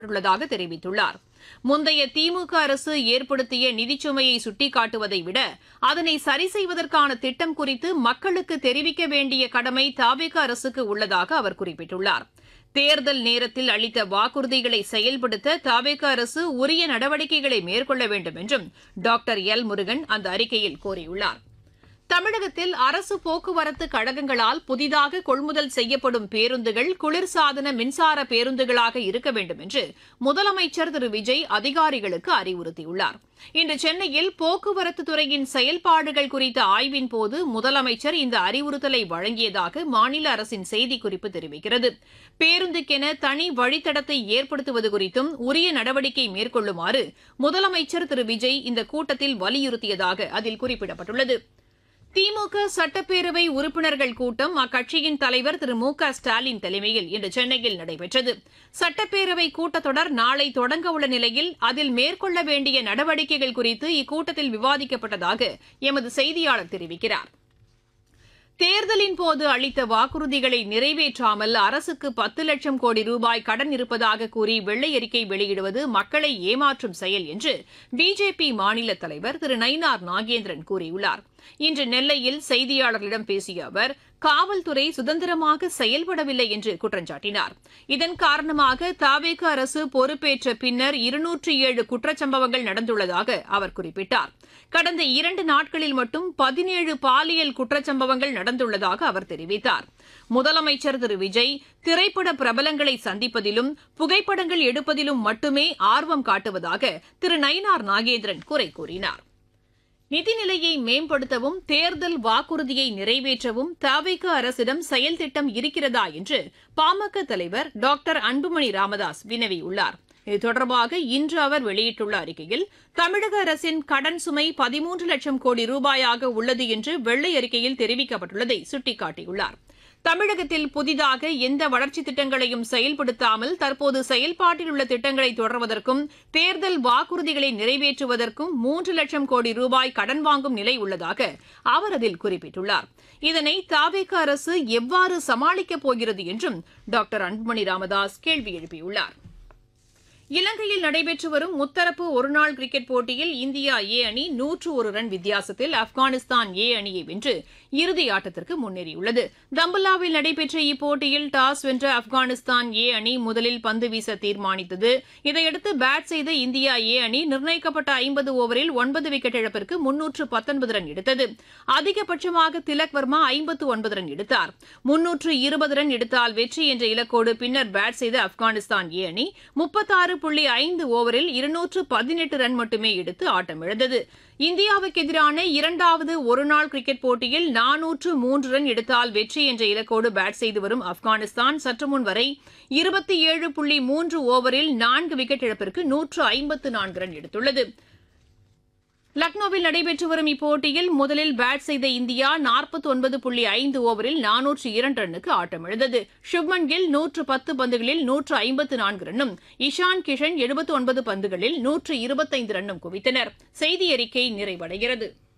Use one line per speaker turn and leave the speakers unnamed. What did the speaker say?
உள்ளதாக தெரிவித்துள்ளார் முந்தைய திமுக அரசு ஏற்படுத்திய நிதிச்சுமையை சுட்டிக்காட்டுவதை விட அதனை சரி செய்வதற்கான திட்டம் குறித்து மக்களுக்கு தெரிவிக்க வேண்டிய கடமை தாவேக அரசுக்கு உள்ளதாக அவர் குறிப்பிட்டுள்ளார் தேர்தல் நேரத்தில் அளித்த வாக்குறுதிகளை செயல்படுத்த தாவேக அரசு உரிய நடவடிக்கைகளை மேற்கொள்ள வேண்டும் என்றும் டாக்டர் எல் முருகன் அந்த அறிக்கையில் கோரியுள்ளார் தமிழகத்தில் அரசு போக்குவரத்து கழகங்களால் புதிதாக கொள்முதல் செய்யப்படும் பேருந்துகள் குளிர்சாதன மின்சார பேருந்துகளாக இருக்க வேண்டும் என்று முதலமைச்சர் திரு விஜய் அதிகாரிகளுக்கு அறிவுறுத்தியுள்ளார் இன்று சென்னையில் போக்குவரத்து துறையின் செயல்பாடுகள் குறித்த ஆய்வின் போது முதலமைச்சர் இந்த அறிவுறுத்தலை வழங்கியதாக மாநில அரசின் செய்திக்குறிப்பு தெரிவிக்கிறது பேருந்துக்கென தனி வழித்தடத்தை ஏற்படுத்துவது குறித்தும் உரிய நடவடிக்கை மேற்கொள்ளுமாறு முதலமைச்சர் திரு விஜய் இந்த கூட்டத்தில் வலியுறுத்தியதாக அதில் குறிப்பிடப்பட்டுள்ளது திமுக சட்டப்பேரவை உறுப்பினர்கள் கூட்டம் அக்கட்சியின் தலைவர் திரு மு க ஸ்டாலின் தலைமையில் இன்று சென்னையில் நடைபெற்றது சட்டப்பேரவை கூட்டத்தொடர் நாளை தொடங்க உள்ள நிலையில் அதில் மேற்கொள்ள வேண்டிய நடவடிக்கைகள் குறித்து இக்கூட்டத்தில் விவாதிக்கப்பட்டதாக எமது செய்தியாளர் தெரிவிக்கிறார் தேர்தலின் போது அளித்த வாக்குறுதிகளை நிறைவேற்றாமல் அரசுக்கு பத்து லட்சம் கோடி ரூபாய் கடன் இருப்பதாக கூறி வெள்ளை அறிக்கை வெளியிடுவது மக்களை ஏமாற்றும் செயல் என்று பிஜேபி மாநில தலைவர் திரு நயினார் நாகேந்திரன் கூறியுள்ளார் இன்று நெல்லையில் செய்தியாளர்களிடம் பேசிய அவர் காவல்துறை சுதந்திரமாக செயல்படவில்லை என்று குற்றம் சாட்டினார் இதன் காரணமாக தாவேக அரசு பொறுப்பேற்ற பின்னர் இருநூற்றி ஏழு குற்றச்சம்பவங்கள் நடந்துள்ளதாக அவர் குறிப்பிட்டார் கடந்த இரண்டு நாட்களில் மட்டும் பதினேழு பாலியல் குற்றச்சம்பவங்கள் நடந்துள்ளதாக அவர் தெரிவித்தார் முதலமைச்சர் திரு விஜய் திரைப்பட பிரபலங்களை சந்திப்பதிலும் புகைப்படங்கள் எடுப்பதிலும் மட்டுமே ஆர்வம் காட்டுவதாக திரு நயினார் நாகேந்திரன் குறை கூறினார் நிதிநிலையை மேம்படுத்தவும் தேர்தல் வாக்குறுதியை நிறைவேற்றவும் தவிக அரசிடம் செயல் திட்டம் இருக்கிறதா என்று பாமக தலைவர் டாக்டர் அன்புமணி ராமதாஸ் வினவியுள்ளார் இது தொடர்பாக இன்று அவர் வெளியிட்டுள்ள அறிக்கையில் தமிழக அரசின் கடன் சுமை பதிமூன்று லட்சம் கோடி ரூபாயாக உள்ளது என்று வெள்ளை அறிக்கையில் தெரிவிக்கப்பட்டுள்ளதை சுட்டிக்காட்டியுள்ளார் தமிழகத்தில் புதிதாக எந்த வளர்ச்சித் திட்டங்களையும் செயல்படுத்தாமல் தற்போது செயல்பாட்டில் உள்ள திட்டங்களை தொடர்வதற்கும் தேர்தல் வாக்குறுதிகளை நிறைவேற்றுவதற்கும் மூன்று லட்சம் கோடி ரூபாய் கடன் வாங்கும் நிலை உள்ளதாக அவர் அதில் குறிப்பிட்டுள்ளார் இதனை தாவேக அரசு எவ்வாறு சமாளிக்கப் போகிறது என்றும் டாக்டர் அன்புமணி ராமதாஸ் கேள்வி எழுப்பியுள்ளார் இலங்கையில் நடைபெற்று வரும் முத்தரப்பு ஒருநாள் கிரிக்கெட் போட்டியில் இந்தியா ஏ அணி நூற்று ஒரு ரன் வித்தியாசத்தில் ஆப்கானிஸ்தான் ஏ அணியை வென்று இறுதி ஆட்டத்திற்கு முன்னேறியுள்ளது தம்புல்லாவில் நடைபெற்ற இப்போட்டியில் டாஸ் வென்ற ஆப்கானிஸ்தான் ஏ அணி முதலில் பந்து வீச தீர்மானித்தது இதையடுத்து பேட் செய்த இந்தியா ஏ அணி நிர்ணயிக்கப்பட்ட ஐம்பது ஓவரில் ஒன்பது விக்கெட் இழப்பிற்கு முன்னூற்று பத்தொன்பது ரன் எடுத்தது அதிகபட்சமாக திலக் வர்மா ஐம்பத்து ஒன்பது ரன் எடுத்தார் முன்னூற்று இருபது ரன் எடுத்தால் வெற்றி என்ற இலக்கோடு பின்னர் பேட் செய்த ஆப்கானிஸ்தான் ஏ அணி முப்பத்தாறு புள்ளி ஐந்து ஓவரில் இருநூற்று பதினெட்டு ரன் மட்டுமே எடுத்து ஆட்டமிழந்தது இந்தியாவுக்கு எதிரான இரண்டாவது ஒருநாள் கிரிக்கெட் போட்டியில் நானூற்று மூன்று ரன் எடுத்தால் வெற்றி என்ற இலக்கோடு பேட் செய்து வரும் ஆப்கானிஸ்தான் சற்று முன் வரை இருபத்தி ஏழு புள்ளி மூன்று ஓவரில் நான்கு விக்கெட் இழப்பிற்கு நூற்று ஐம்பத்து நான்கு ரன் எடுத்துள்ளது லக்னோவில் நடைபெற்று வரும் இப்போட்டியில் முதலில் பேட் செய்த இந்தியா நாற்பத்தி ஒன்பது புள்ளி ஐந்து ஓவரில் நானூற்று இரண்டு ரன்னுக்கு ஆட்டமிழந்தது சுப்மன் கில் நூற்று பத்து பந்துகளில் நூற்று ஐம்பத்து நான்கு ரன்னும் இஷான் கிஷன் எழுபத்து ஒன்பது பந்துகளில் நூற்று இருபத்தைந்து ரன்னும் குவித்தனர் செய்தி அறிக்கை நிறைவடைகிறது